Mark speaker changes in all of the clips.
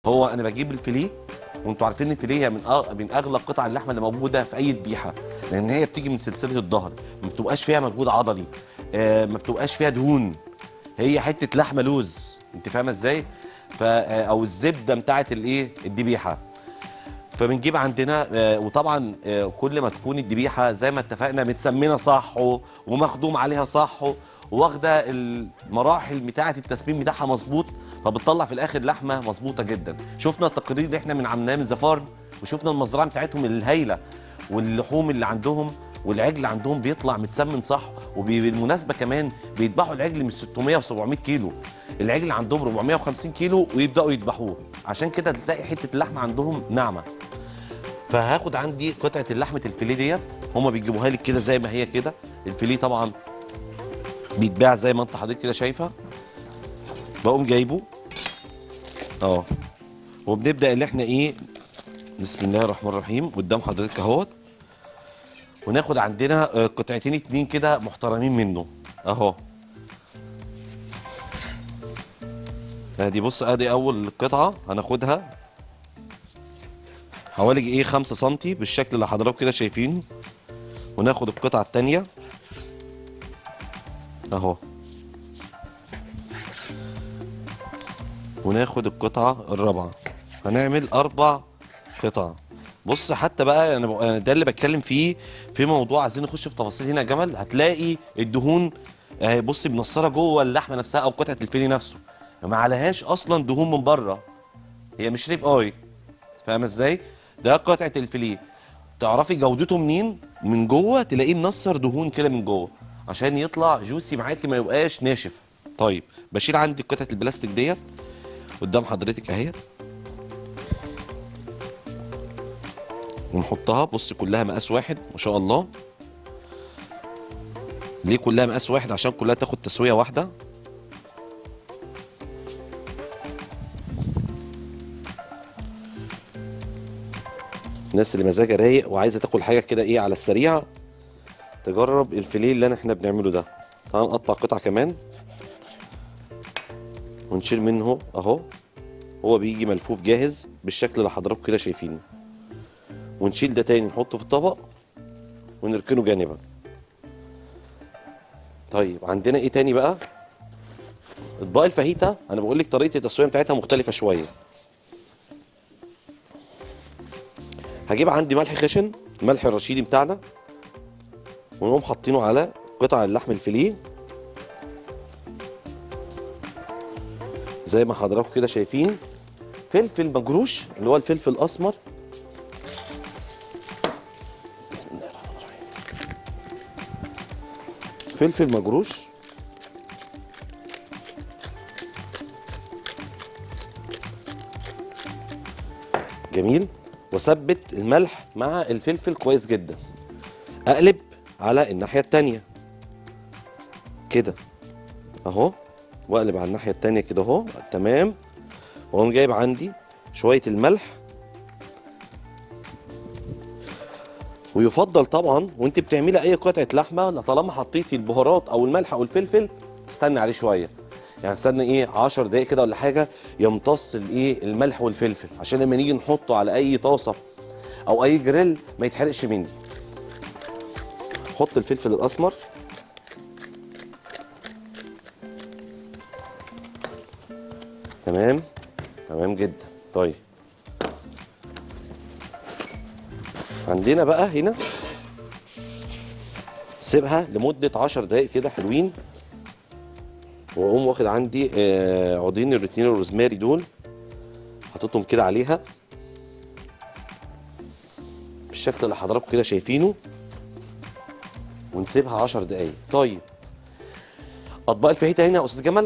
Speaker 1: هو انا بجيب الفيليه وانتوا عارفين الفيليه هي من أغ... من اغلى قطع اللحمه اللي موجوده في اي ذبيحه لان هي بتيجي من سلسله الظهر ما بتبقاش فيها مجهود عضلي آه ما بتبقاش فيها دهون هي حته لحمه لوز انت فاهمه ازاي ف آه، او الزبده بتاعه الايه الذبيحه فبنجيب عندنا آه، وطبعا آه، كل ما تكون الذبيحه زي ما اتفقنا متسمنه صح و- ومخدوم عليها صح واخده المراحل بتاعه التسمين بتاعها مظبوط فبتطلع في الاخر لحمه مظبوطه جدا شفنا التقرير اللي احنا من عملناه من زفارن وشفنا المزرعه بتاعتهم الهايله واللحوم اللي عندهم والعجل عندهم بيطلع متسمن صح وبالمناسبه كمان بيذبحوا العجل من 600 و700 كيلو العجل عندهم 450 كيلو ويبداوا يذبحوه عشان كده تلاقي حته اللحمه عندهم ناعمه فهاخد عندي قطعه اللحمه الفيليه ديت هما بيجيبوها لي كده زي ما هي كده الفيليه طبعا بيتباع زي ما انت حضرتك كده شايفه بقوم جايبه اه وبنبدا اللي احنا ايه بسم الله الرحمن الرحيم قدام حضرتك اهوت وناخد عندنا آه، قطعتين اتنين كده محترمين منه اهو ادي بص ادي اول قطعه هناخدها حوالي ايه 5 سنتي بالشكل اللي حضراتكم كده شايفينه وناخد القطعه التانيه اهو وناخد القطعه الرابعه هنعمل اربع قطع بص حتى بقى انا بق- أنا ده اللي بتكلم فيه في موضوع عايزين نخش في تفاصيل هنا يا جمل هتلاقي الدهون اهي بص منصره جوه اللحمه نفسها او قطعه الفيليه نفسه ما عليهاش اصلا دهون من بره هي مش ريب اي فاهمه ازاي ده قطعه الفيليه تعرفي جودته منين من جوه تلاقيه منصر دهون كده من جوه عشان يطلع جوسي معاكي ما يبقاش ناشف طيب بشيل عندي قطعه البلاستيك ديت قدام حضرتك اهي ونحطها بص كلها مقاس واحد ما شاء الله ليه كلها مقاس واحد عشان كلها تاخد تسويه واحده الناس اللي مزاجها رايق وعايزه تاكل حاجه كده ايه على السريع تجرب الفيليه اللي احنا بنعمله ده تعال نقطع قطع كمان ونشيل منه اهو هو بيجي ملفوف جاهز بالشكل اللي حضراتكم كده شايفينه ونشيل ده تاني نحطه في الطبق ونركنه جانبا طيب عندنا ايه تاني بقى اطباق الفاهيتا انا بقول لك طريقه التسويه بتاعتها مختلفه شويه هجيب عندي ملح خشن ملح الرشيدي بتاعنا ونقوم حاطينه على قطع اللحم الفيليه زي ما حضراتكم كده شايفين فلفل مجروش اللي هو الفلفل الاسمر بسم الله الرحمن الرحيم فلفل مجروش جميل واثبت الملح مع الفلفل كويس جدا اقلب على الناحيه التانية كده اهو واقلب على الناحيه التانية كده اهو تمام واقوم جايب عندي شويه الملح ويفضل طبعا وانت بتعملي اي قطعه لحمه لا طالما حطيتي البهارات او الملح او الفلفل استني عليه شويه يعني استنى ايه 10 دقايق كده ولا حاجه يمتص الايه الملح والفلفل عشان لما نيجي نحطه على اي طاسه او اي جريل ما يتحرقش مني حط الفلفل الاسمر تمام تمام جدا طيب عندنا بقى هنا سيبها لمدة 10 دقايق كده حلوين واقوم واخد عندي آه، عودين الروتين الروزماري دول حاططهم كده عليها بالشكل اللي حضراتكم كده شايفينه ونسيبها 10 دقايق طيب اطباق الفاهيتا هنا يا استاذ جمال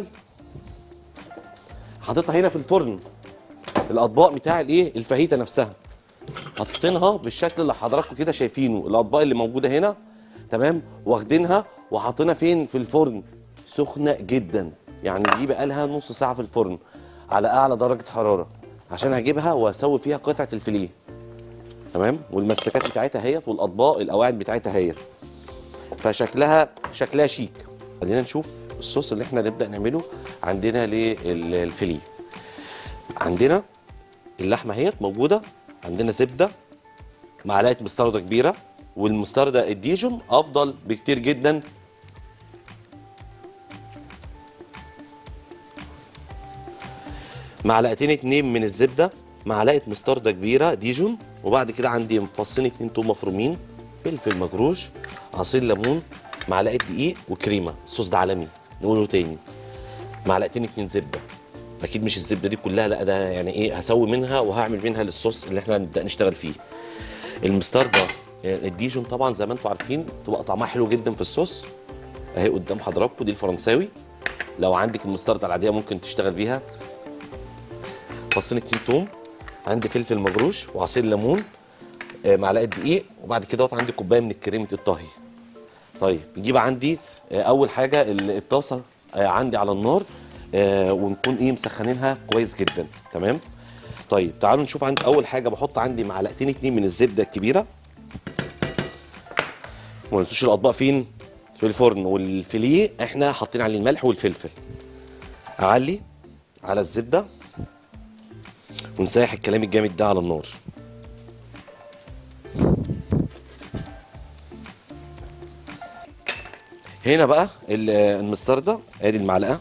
Speaker 1: حاططها هنا في الفرن الاطباق بتاع الايه الفاهيتا نفسها حاطينها بالشكل اللي حضراتكم كده شايفينه الاطباق اللي موجوده هنا تمام واخدينها وحاطينها فين في الفرن سخنه جدا يعني دي بقى لها نص ساعه في الفرن على اعلى درجه حراره عشان هجيبها واسوي فيها قطعه الفيليه تمام والمسكات بتاعتها اهيت والاطباق القواعد بتاعتها اهيت فشكلها شكلها شيك خلينا نشوف الصوص اللي احنا نبدا نعمله عندنا للفيليه عندنا اللحمه اهيت موجوده عندنا زبده معلقه مستردة كبيره والمستردة الديجون افضل بكتير جدا معلقتين اتنين من الزبده معلقه مستردة كبيره ديجون وبعد كده عندي مفصين اتنين توم مفرومين فلفل مجروش عصير ليمون معلقه دقيق وكريمه الصوص ده عالمي نقوله تاني معلقتين اتنين زبده اكيد مش الزبده دي كلها لا ده يعني ايه هسوي منها وهعمل منها للصوص اللي احنا هنبدا نشتغل فيه المستردة الديجون طبعا زي ما انتم عارفين تبقى طعمها حلو جدا في الصوص اهي قدام حضراتكم دي الفرنساوي لو عندك المستردة العاديه ممكن تشتغل بيها فصين اتنين توم عندي فلفل مجروش وعصير ليمون آه، معلقه دقيق وبعد كده عندي كوبايه من كريمه الطهي طيب نجيب عندي آه، اول حاجه ال- الطاسه آه، عندي على النار آه، ونكون ايه مسخنينها كويس جدا تمام طيب تعالوا نشوف عندي اول حاجه بحط عندي معلقتين اتنين من الزبده الكبيره وما ننسوش الاطباق فين في الفرن والفيليه احنا حاطين عليه الملح والفلفل اعلي على الزبده ونسيح الكلام الجامد ده على النار هنا بقى ال- المستردة ادي المعلقه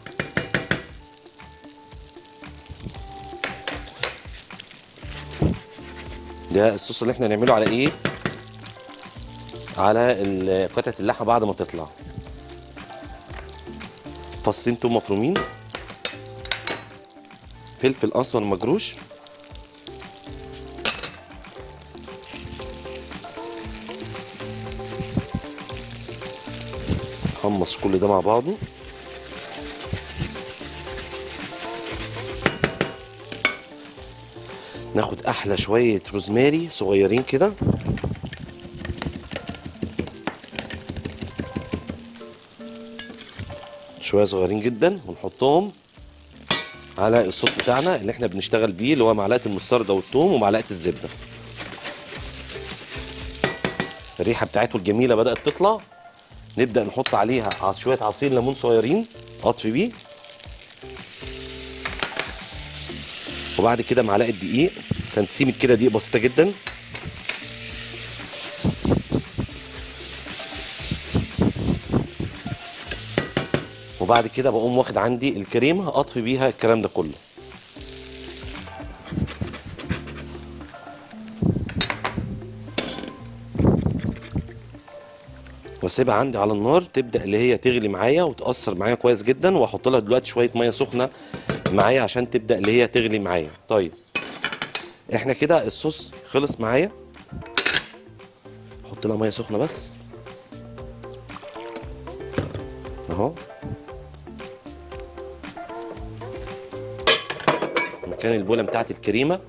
Speaker 1: ده الصوص اللي احنا هنعمله على ايه على ال- قطعه اللحمه بعد ما تطلع فصين توم مفرومين فلفل اسمر مجروش حمص كل ده مع بعضه ناخد احلى شويه روزماري صغيرين كده شويه صغيرين جدا ونحطهم على الصوص بتاعنا اللي احنا بنشتغل بيه اللي هو معلقه المستردة والثوم ومعلقه الزبده الريحه بتاعته الجميله بدات تطلع نبدا نحط عليها عص- شويه عصير ليمون صغيرين اطفي بيه وبعد كده معلقه دقيق تنسيمه كده دقيق بسيطه جدا وبعد كده بقوم واخد عندي الكريمه اطفي بيها الكلام ده كله واسيبها عندي على النار تبدا اللي هي تغلي معايا وتاثر معايا كويس جدا واحط لها دلوقتي شويه ميه سخنه معايا عشان تبدا اللي هي تغلي معايا طيب احنا كده الصوص خلص معايا احط لها ميه سخنه بس اهو مكان البوله بتاعت الكريمه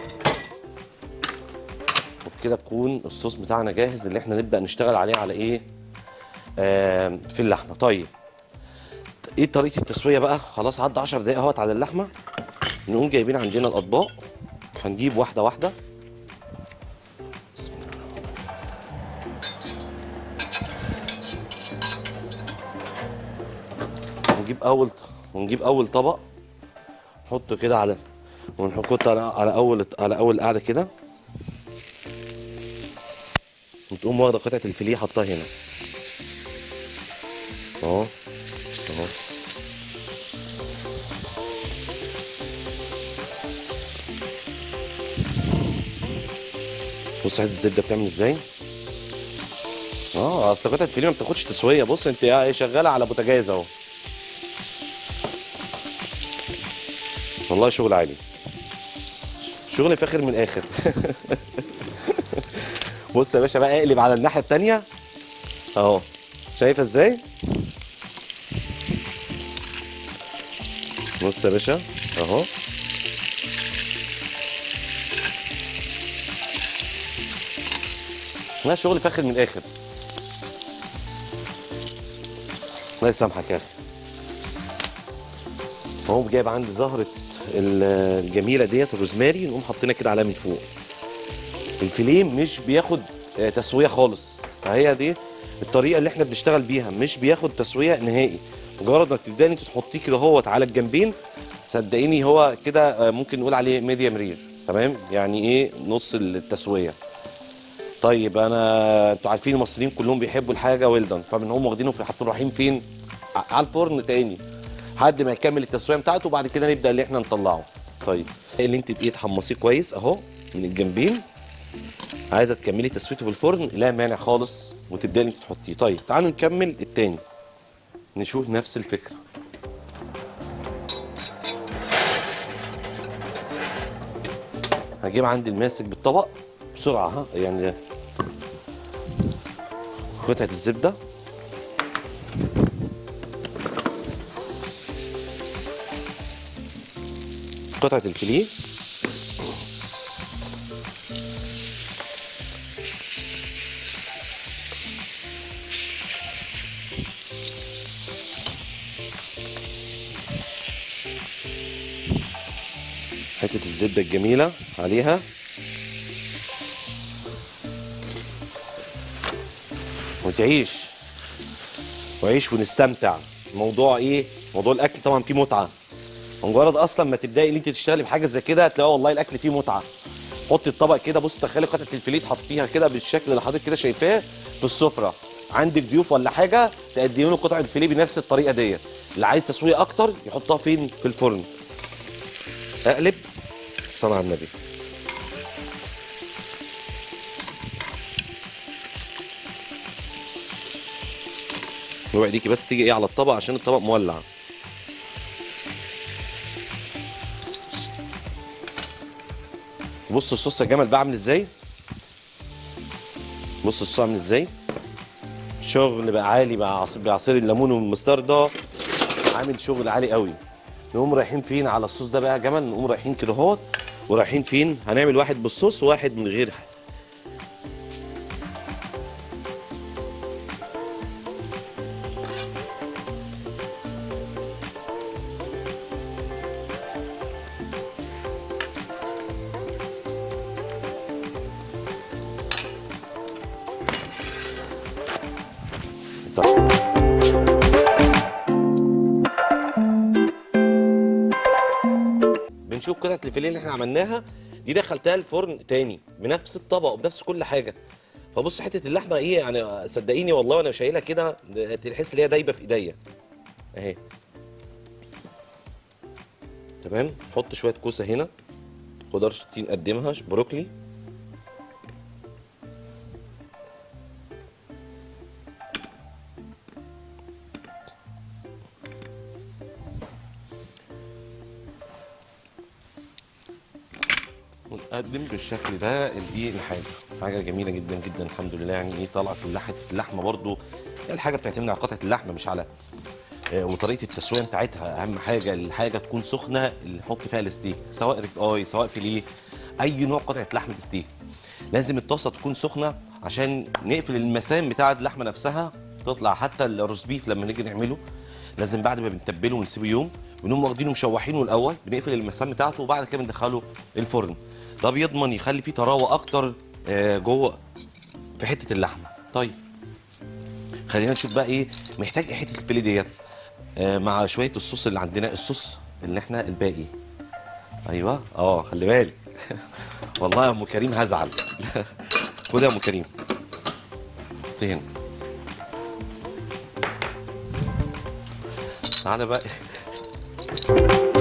Speaker 1: وبكده تكون الصوص بتاعنا جاهز اللي احنا نبدا نشتغل عليه على ايه آه في اللحمه طيب ايه طريقه التسويه بقى خلاص عدى 10 دقايق اهوت على اللحمه نقوم جايبين عندنا الاطباق هنجيب واحده واحده بسم الله ونجيب اول ونجيب اول طبق نحطه كده على ونحطه على على اول على اول قاعده كده وتقوم واخده قطعه الفيليه حطها هنا اهو اهو بص حته الزبده بتعمل ازاي اه اصل قطعه الفيليه ما بتاخدش تسويه بص انت يا- شغاله على بوتاجاز اهو والله شغل عالي شغل فاخر من الاخر بص يا باشا بقى اقلب على الناحيه التانيه اهو شايفه ازاي بص يا باشا اهو لا شغل فاخر من الاخر الله يسامحك يا اخي اهو جايب عندي زهره ال- الجميله ديت الروزماري نقوم حاطينها كده عليها من فوق الفيليه مش بياخد آه، تسويه خالص فهي دي الطريقه اللي احنا بنشتغل بيها مش بياخد تسويه نهائي مجرد انك تبدأ انت تحطيه كده هوت على الجنبين صدقيني هو كده آه، ممكن نقول عليه ميديم رير تمام يعني ايه نص التسويه طيب انا انتوا عارفين المصريين كلهم بيحبوا الحاجه ويلدن فبنقوم واخدينه في حاطين رايحين فين ع- على الفرن تاني لحد ما يكمل التسويه بتاعته وبعد كده نبدا اللي احنا نطلعه طيب اللي انت بايه تحمصيه كويس اهو من الجنبين عايزه تكملي تسويته في الفرن لا مانع خالص وتبداي انت تحطيه طيب تعالوا نكمل التاني نشوف نفس الفكره هجيب عندي الماسك بالطبق بسرعه ها يعني قطعه الزبده قطعه الفيليه حته الزبده الجميله عليها وتعيش وعيش ونستمتع الموضوع ايه موضوع الاكل طبعا فيه متعه مجرد اصلا ما تبداي ان انت تشتغلي بحاجه زي كده هتلاقي والله الاكل فيه متعه حطي الطبق كده بص تخيلي قطعه الفيليه تحطيها كده بالشكل اللي حضرتك كده شايفاه في السفره عندك ضيوف ولا حاجه تقدمي له قطعه الفيليه بنفس الطريقه ديت اللي عايز تسويه اكتر يحطها فين في الفرن اقلب الصلاه على النبي اوعي ايديكي بس تيجي ايه على الطبق عشان الطبق مولع بص الصوص يا جمل بقى عامل ازاي بص الصوص عامل ازاي شغل بقى عالي مع عصير بعصير الليمون والمستردة عامل شغل عالي قوي نقوم رايحين فين على الصوص ده بقى يا جمل نقوم رايحين كده اهوت ورايحين فين هنعمل واحد بالصوص وواحد من غير طيب. بنشوف قطعه الفيليه اللي احنا عملناها دي دخلتها الفرن تاني بنفس الطبق وبنفس كل حاجه فبص حته اللحمه ايه يعني صدقيني والله وانا شايلها كده تحس ان هي دايبه في ايديا اهي تمام حط شويه كوسه هنا خضار سوتيه نقدمها بروكلي ونقدم بالشكل ده الايه الحاجه حاجه جميله جدا جدا الحمد لله يعني ايه طالعه كلها حته اللحمه برضو هي الحاجه بتعتمد على قطعه اللحمه مش على آه، وطريقه التسويه بتاعتها اهم حاجه الحاجه تكون سخنه اللي نحط فيها الستيك سواء ريب اي سواء فيليه اي نوع قطعه لحمه ستيك لازم الطاسه تكون سخنه عشان نقفل المسام بتاعه اللحمه نفسها تطلع حتى الروز بيف لما نيجي نعمله لازم بعد ما بنتبله ونسيبه يوم بنقوم واخدينه مشوحينه الاول بنقفل المسام بتاعته وبعد كده بندخله الفرن ده بيضمن يخلي فيه طراوه اكتر آه، جوه في حته اللحمه طيب خلينا نشوف بقى ايه محتاج ايه حته الفيليه ديت آه، مع شويه الصوص اللي عندنا الصوص اللي احنا الباقي ايوه اه خلي بالك والله يا ام كريم هزعل خد يا ام كريم حط هنا تعالى بقى